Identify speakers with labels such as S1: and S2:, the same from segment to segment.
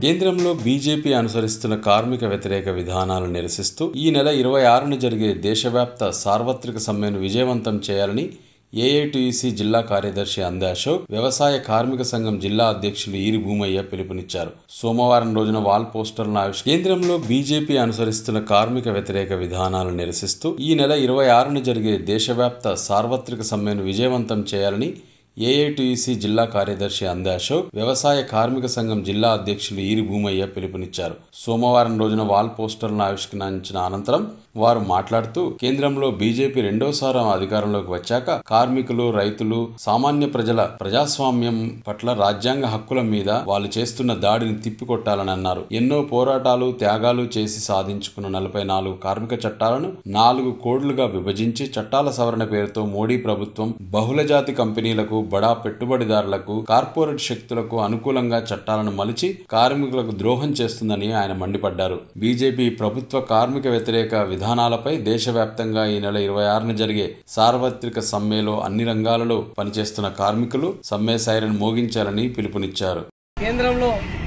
S1: కేంద్రంలో బీజేపీ అనుసరిస్తున్న కార్మిక వ్యతిరేక విధానాలను నిరసిస్తూ ఈ నెల ఇరవై ఆరున జరిగే దేశవ్యాప్త సార్వత్రిక సమ్మెను విజయవంతం చేయాలని ఏఐటియుసి జిల్లా కార్యదర్శి అందే అశోక్ వ్యవసాయ కార్మిక సంఘం జిల్లా అధ్యక్షులు ఈరి భూమయ్య పిలుపునిచ్చారు సోమవారం రోజున వాల్ పోస్టర్లను ఆవిష్ కేంద్రంలో బీజేపీ అనుసరిస్తున్న కార్మిక వ్యతిరేక విధానాలను నిరసిస్తూ ఈ నెల ఇరవై ఆరున జరిగే దేశవ్యాప్త సార్వత్రిక సమ్మెను విజయవంతం చేయాలని ఏఐటియుసి జిల్లా కార్యదర్శి అందే అశోక్ వ్యవసాయ కార్మిక సంఘం జిల్లా అధ్యక్షులు ఈరి భూమయ్య పిలుపునిచ్చారు సోమవారం రోజున వాల్ పోస్టర్లను ఆవిష్కరించిన అనంతరం వారు మాట్లాడుతూ కేంద్రంలో బీజేపీ రెండోసారి అధికారంలోకి వచ్చాక కార్మికులు రైతులు సామాన్య ప్రజల ప్రజాస్వామ్యం పట్ల రాజ్యాంగ హక్కుల మీద వాళ్ళు చేస్తున్న దాడిని తిప్పికొట్టాలని అన్నారు ఎన్నో పోరాటాలు త్యాగాలు చేసి సాధించుకున్న నలభై నాలుగు కార్మిక చట్టాలను నాలుగు కోడ్లుగా విభజించి చట్టాల సవరణ పేరుతో మోడీ ప్రభుత్వం బహుళజాతి కంపెనీలకు బడా పెట్టుబడిదారులకు కార్పొరేట్ శక్తులకు అనుకూలంగా చట్టాలను మలిచి కార్మికులకు ద్రోహం చేస్తుందని ఆయన మండిపడ్డారు బీజేపీ ప్రభుత్వ కార్మిక వ్యతిరేక విధానాలపై దేశవ్యాప్తంగా ఈ నెల ఇరవై ఆరున జరిగే సార్వత్రిక సమ్మెలో అన్ని రంగాలలో పనిచేస్తున్న కార్మికులు సమ్మె సైరన్ మోగించాలని పిలుపునిచ్చారు
S2: కేంద్రంలో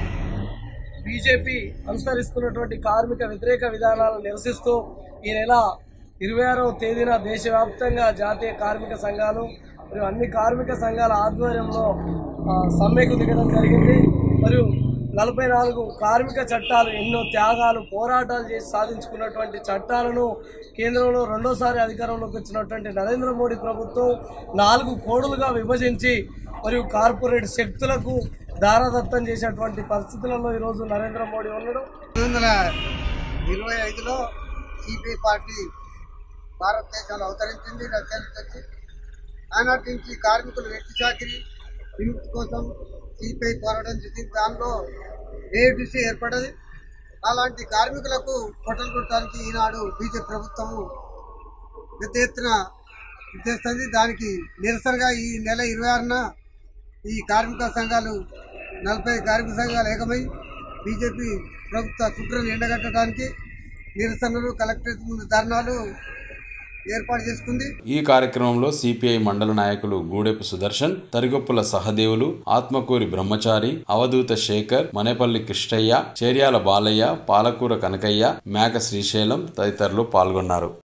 S2: బీజేపీ అనుసరిస్తున్నటువంటి కార్మిక వ్యతిరేక విధానాలను నిరసిస్తూ ఈ నెల ఇరవై ఆరవ తేదీన దేశవ్యాప్తంగా జాతీయ కార్మిక సంఘాలు మరియు అన్ని కార్మిక సంఘాల ఆధ్వర్యంలో ఆ, సమ్మెకు దిగడం జరిగింది మరియు నలభై నాలుగు కార్మిక చట్టాలు ఎన్నో త్యాగాలు పోరాటాలు చేసి సాధించుకున్నటువంటి చట్టాలను కేంద్రంలో రెండోసారి అధికారంలోకి వచ్చినటువంటి నరేంద్ర మోడీ ప్రభుత్వం నాలుగు కోడులుగా విభజించి మరియు కార్పొరేట్ శక్తులకు దారాదత్తం చేసేటువంటి పరిస్థితులలో ఈరోజు నరేంద్ర మోడీ ఉండడం
S3: పంతొమ్మిది వందల ఇరవై ఐదులో సిపిఐ పార్టీ భారతదేశంలో అవతరించింది రష్యా నుంచి వచ్చి ఆనాటి నుంచి కార్మికులు వ్యక్తి చాకిరి విముక్తి కోసం సిపిఐ పోరాటం చేసింది దానిలో ఏఐటీసీ ఏర్పడ్డది అలాంటి కార్మికులకు పొట్టలు కొట్టడానికి ఈనాడు బీజేపీ ప్రభుత్వము పెద్ద ఎత్తున చేస్తుంది దానికి నిరసనగా ఈ నెల ఇరవై ఆరున ఈ కార్మిక సంఘాలు నలభై కార్మిక సంఘాలు ఏకమై బీజేపీ ప్రభుత్వ కుట్రను ఎండగట్టడానికి నిరసనలు కలెక్టరేట్ ముందు ధర్నాలు ఏర్పాటు చేసుకుంది
S1: ఈ కార్యక్రమంలో సిపిఐ మండల నాయకులు గూడెపు సుదర్శన్ తరిగొప్పుల సహదేవులు ఆత్మకూరి బ్రహ్మచారి అవధూత శేఖర్ మనేపల్లి కృష్ణయ్య చేర్యాల బాలయ్య పాలకూర కనకయ్య మేక శ్రీశైలం తదితరులు పాల్గొన్నారు